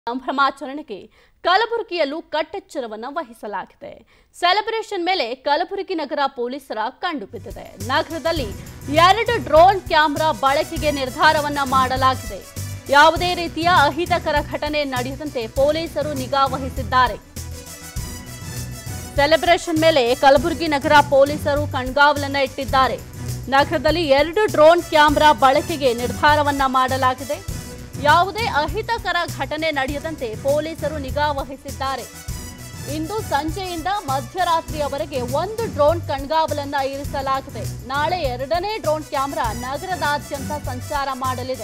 ಸಂಭ್ರಮಾಚರಣೆಗೆ ಕಲಬುರಗಿಯಲ್ಲೂ ಕಟ್ಟೆಚ್ಚರವನ್ನ ವಹಿಸಲಾಗಿದೆ ಸೆಲೆಬ್ರೇಷನ್ ಮೇಲೆ ಕಲಬುರಗಿ ನಗರ ಪೊಲೀಸರ ಕಂಡು ಬಿದ್ದಿದೆ ನಗರದಲ್ಲಿ ಎರಡು ಡ್ರೋನ್ ಕ್ಯಾಮೆರಾ ಬಳಕೆಗೆ ನಿರ್ಧಾರವನ್ನ ಮಾಡಲಾಗಿದೆ ಯಾವುದೇ ರೀತಿಯ ಅಹಿತಕರ ಘಟನೆ ನಡೆಯದಂತೆ ಪೊಲೀಸರು ನಿಗಾ ವಹಿಸಿದ್ದಾರೆ ಸೆಲೆಬ್ರೇಷನ್ ಮೇಲೆ ಕಲಬುರಗಿ ನಗರ ಪೊಲೀಸರು ಕಣ್ಗಾವಲನ್ನ ಇಟ್ಟಿದ್ದಾರೆ ನಗರದಲ್ಲಿ ಎರಡು ಡ್ರೋನ್ ಕ್ಯಾಮೆರಾ ಬಳಕೆಗೆ ನಿರ್ಧಾರವನ್ನ ಮಾಡಲಾಗಿದೆ ಯಾವುದೇ ಅಹಿತಕರ ಘಟನೆ ನಡೆಯದಂತೆ ಪೊಲೀಸರು ನಿಗಾ ವಹಿಸಿದ್ದಾರೆ ಇಂದು ಸಂಜೆಯಿಂದ ಮಧ್ಯರಾತ್ರಿಯವರೆಗೆ ಒಂದು ಡ್ರೋನ್ ಕಣ್ಗಾವಲನ್ನ ಇರಿಸಲಾಗಿದೆ ನಾಳೆ ಎರಡನೇ ಡ್ರೋನ್ ಕ್ಯಾಮೆರಾ ನಗರದಾದ್ಯಂತ ಸಂಚಾರ ಮಾಡಲಿದೆ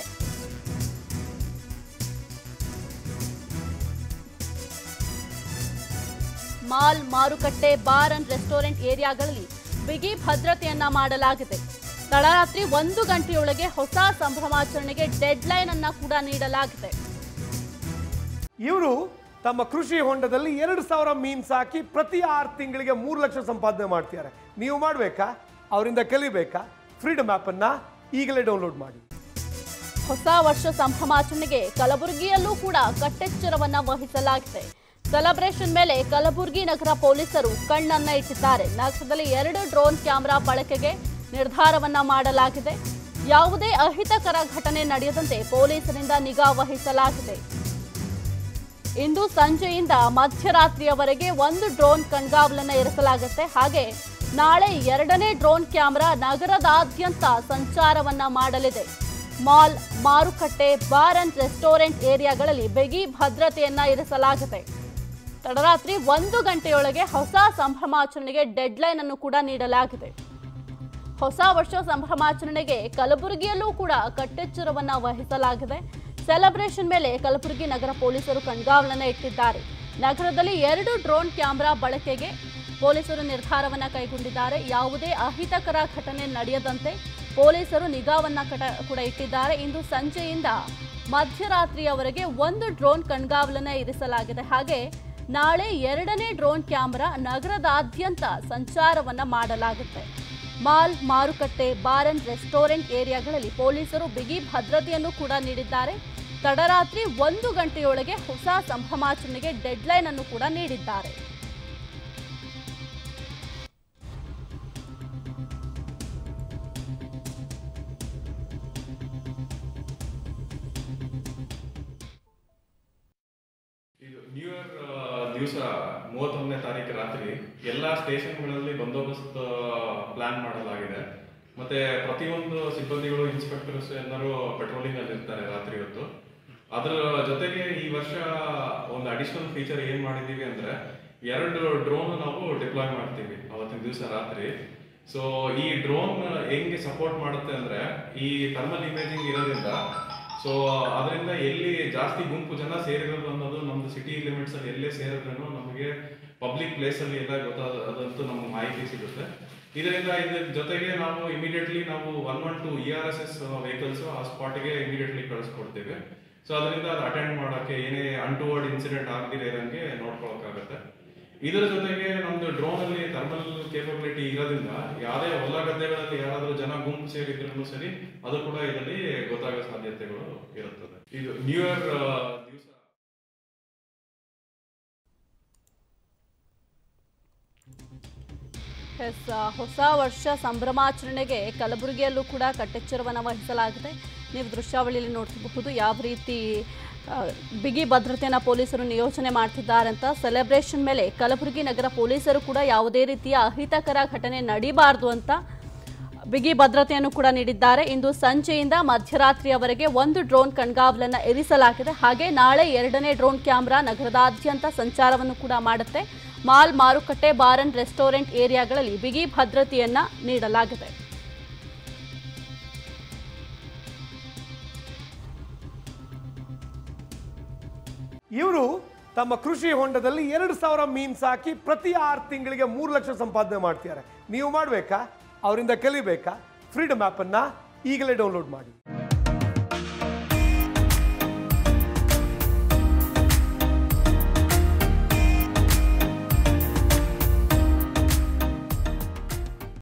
ಮಾಲ್ ಮಾರುಕಟ್ಟೆ ಬಾರ್ ಅಂಡ್ ರೆಸ್ಟೋರೆಂಟ್ ಏರಿಯಾಗಳಲ್ಲಿ ಬಿಗಿ ಭದ್ರತೆಯನ್ನ ಮಾಡಲಾಗಿದೆ ತಡರಾತ್ರಿ ಒಂದು ಗಂಟೆಯೊಳಗೆ ಹೊಸ ಸಂಭ್ರಮಾಚರಣೆಗೆ ಡೆಡ್ ಲೈನ್ ಅನ್ನ ಕೂಡ ನೀಡಲಾಗಿದೆ ಇವರು ತಮ್ಮ ಕೃಷಿ ಹೊಂಡದಲ್ಲಿ ಎರಡು ಸಾವಿರ ಮೀನ್ ಸಾಕಿ ಪ್ರತಿ ಆರು ತಿಂಗಳಿಗೆ ಮೂರು ಲಕ್ಷ ಸಂಪಾದನೆ ಮಾಡ್ತಿದ್ದಾರೆ ನೀವು ಮಾಡಬೇಕಾ ಅವರಿಂದ ಕಲಿಬೇಕಾ ಫ್ರೀಡಮ್ ಅನ್ನ ಈಗಲೇ ಡೌನ್ಲೋಡ್ ಮಾಡಿ ಹೊಸ ವರ್ಷ ಸಂಭ್ರಮಾಚರಣೆಗೆ ಕಲಬುರಗಿಯಲ್ಲೂ ಕೂಡ ಕಟ್ಟೆಚ್ಚರವನ್ನ ವಹಿಸಲಾಗಿದೆ ಸೆಲೆಬ್ರೇಷನ್ ಮೇಲೆ ಕಲಬುರಗಿ ನಗರ ಪೊಲೀಸರು ಕಣ್ಣನ್ನ ಇಟ್ಟಿದ್ದಾರೆ ನಗರದಲ್ಲಿ ಎರಡು ಡ್ರೋನ್ ಕ್ಯಾಮೆರಾ ಬಳಕೆಗೆ ನಿರ್ಧಾರವನ್ನ ಮಾಡಲಾಗಿದೆ ಯಾವುದೇ ಅಹಿತಕರ ಘಟನೆ ನಡೆಯದಂತೆ ಪೊಲೀಸರಿಂದ ನಿಗಾ ವಹಿಸಲಾಗಿದೆ ಇಂದು ಸಂಜೆಯಿಂದ ಮಧ್ಯರಾತ್ರಿಯವರೆಗೆ ಒಂದು ಡ್ರೋನ್ ಕಣ್ಗಾವಲನ್ನ ಇರಿಸಲಾಗುತ್ತೆ ಹಾಗೆ ನಾಳೆ ಎರಡನೇ ಡ್ರೋನ್ ಕ್ಯಾಮೆರಾ ನಗರದಾದ್ಯಂತ ಸಂಚಾರವನ್ನ ಮಾಡಲಿದೆ ಮಾಲ್ ಮಾರುಕಟ್ಟೆ ಬಾರ್ ಅಂಡ್ ರೆಸ್ಟೋರೆಂಟ್ ಏರಿಯಾಗಳಲ್ಲಿ ಬಿಗಿ ಭದ್ರತೆಯನ್ನ ಇರಿಸಲಾಗಿದೆ ತಡರಾತ್ರಿ ಒಂದು ಗಂಟೆಯೊಳಗೆ ಹೊಸ ಸಂಭ್ರಮಾಚರಣೆಗೆ ಡೆಡ್ ಲೈನ್ ಅನ್ನು ಕೂಡ ನೀಡಲಾಗಿದೆ ಹೊಸ ವರ್ಷ ಸಂಭ್ರಮಾಚರಣೆಗೆ ಕಲಬುರಗಿಯಲ್ಲೂ ಕೂಡ ಕಟ್ಟೆಚ್ಚರವನ್ನ ವಹಿಸಲಾಗಿದೆ ಸೆಲೆಬ್ರೇಷನ್ ಮೇಲೆ ಕಲಬುರಗಿ ನಗರ ಪೊಲೀಸರು ಕಣ್ಗಾವಲನ್ನ ಇಟ್ಟಿದ್ದಾರೆ ನಗರದಲ್ಲಿ ಎರಡು ಡ್ರೋನ್ ಕ್ಯಾಮೆರಾ ಬಳಕೆಗೆ ಪೊಲೀಸರು ನಿರ್ಧಾರವನ್ನ ಕೈಗೊಂಡಿದ್ದಾರೆ ಯಾವುದೇ ಅಹಿತಕರ ಘಟನೆ ನಡೆಯದಂತೆ ಪೊಲೀಸರು ನಿಗಾವನ್ನ ಕಟ ಕೂಡ ಇಟ್ಟಿದ್ದಾರೆ ಇಂದು ಸಂಜೆಯಿಂದ ಮಧ್ಯರಾತ್ರಿಯವರೆಗೆ ಒಂದು ಡ್ರೋನ್ ಕಣ್ಗಾವಲನ್ನ ಇರಿಸಲಾಗಿದೆ ಹಾಗೆ ನಾಳೆ ಎರಡನೇ ಡ್ರೋನ್ ಕ್ಯಾಮೆರಾ ನಗರದಾದ್ಯಂತ ಸಂಚಾರವನ್ನ ಮಾಡಲಾಗುತ್ತೆ ಮಾಲ್ ಮಾರುಕಟ್ಟೆ ಬಾರ್ ಅಂಡ್ ರೆಸ್ಟೋರೆಂಟ್ ಏರಿಯಾಗಳಲ್ಲಿ ಪೊಲೀಸರು ಬಿಗಿ ಭದ್ರತೆಯನ್ನು ಕೂಡ ನೀಡಿದ್ದಾರೆ ತಡರಾತ್ರಿ ಒಂದು ಗಂಟೆಯೊಳಗೆ ಹೊಸ ಸಂಭ್ರಮಾಚರಣೆಗೆ ಡೆಡ್ಲೈನ್ ಅನ್ನು ಕೂಡ ನೀಡಿದ್ದಾರೆ ಇದು ನ್ಯೂ ಇಯರ್ ದಿವಸ ಮೂವತ್ತೊಂದನೇ ತಾರೀಕು ರಾತ್ರಿ ಎಲ್ಲ ಸ್ಟೇಷನ್ಗಳಲ್ಲಿ ಬಂದೋಬಸ್ತ್ ಪ್ಲಾನ್ ಮಾಡಲಾಗಿದೆ ಮತ್ತೆ ಪ್ರತಿಯೊಂದು ಸಿಬ್ಬಂದಿಗಳು ಇನ್ಸ್ಪೆಕ್ಟರ್ಸ್ ಎಲ್ಲರೂ ಪೆಟ್ರೋಲಿಂಗ್ ಅಲ್ಲಿ ಇರ್ತಾರೆ ರಾತ್ರಿ ಹೊತ್ತು ಅದರ ಜೊತೆಗೆ ಈ ವರ್ಷ ಒಂದು ಅಡಿಷನಲ್ ಫೀಚರ್ ಏನ್ ಮಾಡಿದೀವಿ ಅಂದ್ರೆ ಎರಡು ಡ್ರೋನ್ ನಾವು ಡಿಪ್ಲಾಯ್ ಮಾಡ್ತೀವಿ ಅವತ್ತಿನ ದಿವಸ ರಾತ್ರಿ ಸೊ ಈ ಡ್ರೋನ್ ಹೆಂಗೆ ಸಪೋರ್ಟ್ ಮಾಡುತ್ತೆ ಅಂದ್ರೆ ಈ ಥರ್ಮಲ್ ಇಮೇಜಿಂಗ್ ಇರೋದ್ರಿಂದ ಸೊ ಅದರಿಂದ ಎಲ್ಲಿ ಜಾಸ್ತಿ ಗುಂಪು ಜನ ಸೇರಿರೋದು ಅನ್ನೋದು ನಮ್ದು ಸಿಟಿ ಲಿಮಿಟ್ಸ್ ಅಲ್ಲಿ ಎಲ್ಲೇ ಸೇರಿದ್ರೂ ನಮಗೆ ಪಬ್ಲಿಕ್ ಪ್ಲೇಸ್ ಅಲ್ಲಿ ಎಲ್ಲ ಗೊತ್ತಾದ ಅದಂತೂ ನಮ್ಗೆ ಮಾಹಿತಿ ಸಿಗುತ್ತೆ ಇದರಿಂದ ಇದ್ರ ಜೊತೆಗೆ ನಾವು ಇಮಿಡಿಯೇಟ್ಲಿ ನಾವು one one two E R S S vehicles ಆ ಸ್ಪಾಟ್ಗೆ ಇಮಿಡಿಯೇಟ್ಲಿ ಕಳಿಸ್ಕೊಡ್ತೇವೆ ಸೊ ಅದರಿಂದ ಅದು ಅಟೆಂಡ್ ಮಾಡೋಕ್ಕೆ ಏನೇ ಅನ್ಟುವರ್ಡ್ ಇನ್ಸಿಡೆಂಟ್ ಆಗದಿರ ಇರೋಂಗೆ ನೋಡ್ಕೊಳಕ್ಕಾಗತ್ತೆ ಇದರ ಜೊತೆಗೆ ನಮ್ದು ಡ್ರೋನ್ ಅಲ್ಲಿ ಥರ್ಮಲ್ ಕೇಪಬಿಲಿಟಿ ಇರೋದ್ರಿಂದ ಯಾವುದೇ ಹೊಲ ಗದ್ದೆಗಳಲ್ಲಿ ಯಾರಾದ್ರೂ ಜನ ಗುಂಪು ಸೇರಿದ್ರು ಸರಿ ಅದು ಕೂಡ ಇದರಲ್ಲಿ ಗೊತ್ತಾಗೋ ಸಾಧ್ಯತೆಗಳು ಇರುತ್ತದೆ ಇದು ನ್ಯೂ ಇಯರ್ ದಿವಸ ಎಸ್ ಹೊಸ ವರ್ಷ ಸಂಭ್ರಮಾಚರಣೆಗೆ ಕಲಬುರಗಿಯಲ್ಲೂ ಕೂಡ ಕಟ್ಟೆಚ್ಚರವನ್ನು ವಹಿಸಲಾಗಿದೆ ನೀವು ದೃಶ್ಯಾವಳಿಯಲ್ಲಿ ನೋಡಬಹುದು ಯಾವ ರೀತಿ ಆ, ಬಿಗಿ ಭದ್ರತೆಯನ್ನು ಪೊಲೀಸರು ನಿಯೋಜನೆ ಮಾಡ್ತಿದ್ದಾರೆ ಅಂತ ಸೆಲೆಬ್ರೇಷನ್ ಮೇಲೆ ಕಲಬುರಗಿ ನಗರ ಪೊಲೀಸರು ಕೂಡ ಯಾವುದೇ ರೀತಿಯ ಅಹಿತಕರ ಘಟನೆ ನಡೀಬಾರ್ದು ಅಂತ ಬಿಗಿ ಭದ್ರತೆಯನ್ನು ಕೂಡ ನೀಡಿದ್ದಾರೆ ಇಂದು ಸಂಜೆಯಿಂದ ಮಧ್ಯರಾತ್ರಿಯವರೆಗೆ ಒಂದು ಡ್ರೋನ್ ಕಣ್ಗಾವಲನ್ನ ಇರಿಸಲಾಗಿದೆ ಹಾಗೆ ನಾಳೆ ಎರಡನೇ ಡ್ರೋನ್ ಕ್ಯಾಮೆರಾ ನಗರದಾದ್ಯಂತ ಸಂಚಾರವನ್ನು ಕೂಡ ಮಾಡುತ್ತೆ ಮಾಲ್ ಮಾರುಕಟ್ಟೆ ಬಾರ್ ಅಂಡ್ ರೆಸ್ಟೋರೆಂಟ್ ಏರಿಯಾಗಳಲ್ಲಿ ಬಿಗಿ ಭದ್ರತೆಯನ್ನ ನೀಡಲಾಗಿದೆ ಇವರು ತಮ್ಮ ಕೃಷಿ ಹೊಂಡದಲ್ಲಿ ಎರಡು ಸಾವಿರ ಮೀನ್ ಸಾಕಿ ಪ್ರತಿ ಆರು ತಿಂಗಳಿಗೆ ಮೂರು ಲಕ್ಷ ಸಂಪಾದನೆ ಮಾಡ್ತಿದ್ದಾರೆ ನೀವು ಮಾಡಬೇಕಾ ಅವರಿಂದ ಕಲಿಬೇಕಾ ಫ್ರೀಡಮ್ ಅನ್ನ ಈಗಲೇ ಡೌನ್ಲೋಡ್ ಮಾಡಿ